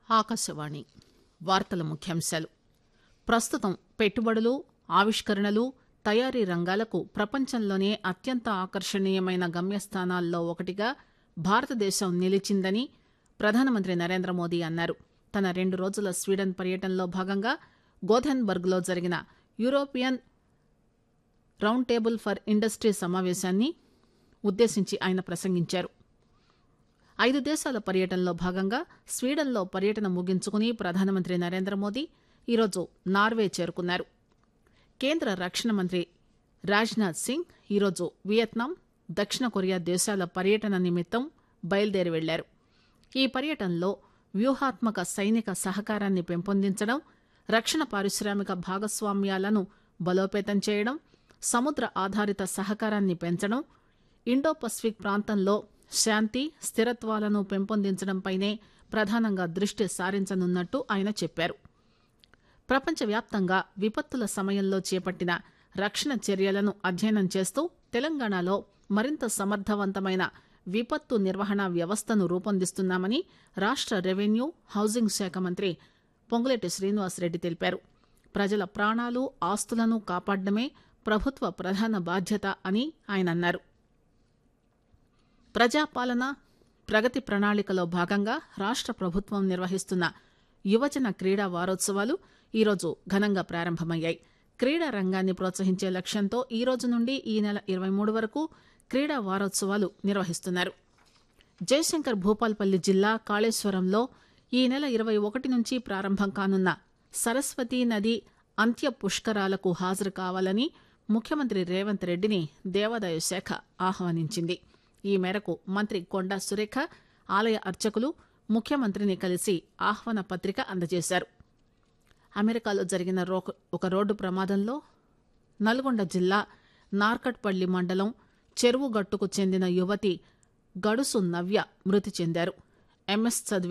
ఆకాశవాణి వార్తల ముఖ్యాంశాలు ప్రస్తుతం పెట్టుబడులు ఆవిష్కరణలు తయారీ రంగాలకు ప్రపంచంలోనే అత్యంత ఆకర్షణీయమైన గమ్యస్థానాల్లో ఒకటిగా భారతదేశం నిలిచిందని ప్రధానమంత్రి నరేంద్ర మోదీ అన్నారు తన రెండు రోజుల స్వీడన్ పర్యటనలో భాగంగా గోథెన్బర్గ్ లో జరిగిన European round table for industry సమావేశాన్ని ఉద్దేశించి ఆయన ప్రసంగించారు ఐదు దేశాల పర్యటనలో భాగంగా స్వీడన్లో పర్యటన ముగించుకుని ప్రధానమంత్రి నరేంద్ర మోదీ ఈరోజు నార్వే చేరుకున్నారు కేంద్ర రక్షణ మంత్రి రాజ్నాథ్ సింగ్ ఈరోజు వియత్నాం దక్షిణ కొరియా దేశాల పర్యటన నిమిత్తం బయలుదేరి వెళ్లారు ఈ పర్యటనలో వ్యూహాత్మక సైనిక సహకారాన్ని పెంపొందించడం రక్షణ పారిశ్రామిక భాగస్వామ్యాలను బలోపేతం చేయడం సముద్ర ఆధారిత సహకారాన్ని పెంచడం ఇండో పసిఫిక్ ప్రాంతంలో శాంతి స్థిరత్వాలను పెంపొందించడంపైనే ప్రధానంగా దృష్టి సారించనున్నట్టు ఆయన చెప్పారు ప్రపంచవ్యాప్తంగా విపత్తుల సమయంలో చేపట్టిన రక్షణ చర్యలను అధ్యయనం చేస్తూ తెలంగాణలో మరింత సమర్థవంతమైన విపత్తు నిర్వహణ వ్యవస్థను రూపొందిస్తున్నామని రాష్ట రెవెన్యూ హౌసింగ్ శాఖ మంత్రి పొంగులేటి శ్రీనివాసరెడ్డి తెలిపారు ప్రజల ప్రాణాలు ఆస్తులను కాపాడడమే ప్రభుత్వ ప్రధాన బాధ్యత అని ఆయన అన్నారు ప్రజాపాలన ప్రగతి ప్రణాళికలో భాగంగా రాష్ట ప్రభుత్వం నిర్వహిస్తున్న యువజన క్రీడా వారోత్సవాలు ఈరోజు ఘనంగా ప్రారంభమయ్యాయి క్రీడా రంగాన్ని ప్రోత్సహించే లక్ష్యంతో ఈ రోజు నుండి ఈ నెల ఇరవై మూడు వరకు క్రీడా వారోత్సవాలు నిర్వహిస్తున్నారు జయశంకర్ భూపాల్పల్లి జిల్లా కాళేశ్వరంలో ఈ నెల ఇరవై ఒకటి నుంచి ప్రారంభం కానున్న సరస్వతీ నది అంత్య పుష్కరాలకు హాజరు కావాలని ముఖ్యమంత్రి రేవంత్ రెడ్డిని దేవాదాయ శాఖ ఆహ్వానించింది ఈ మేరకు మంత్రి కొండా సురేఖ ఆలయ అర్చకులు ముఖ్యమంత్రిని కలిసి ఆహ్వాన పత్రిక అందజేశారు అమెరికాలో జరిగిన రో- ఒక రోడ్డు ప్రమాదంలో నల్గొండ జిల్లా నార్కట్పల్లి మండలం చెరువుగట్టుకు చెందిన యువతి గడుసు నవ్య మృతి చెందారు ఎంఎస్ చదివే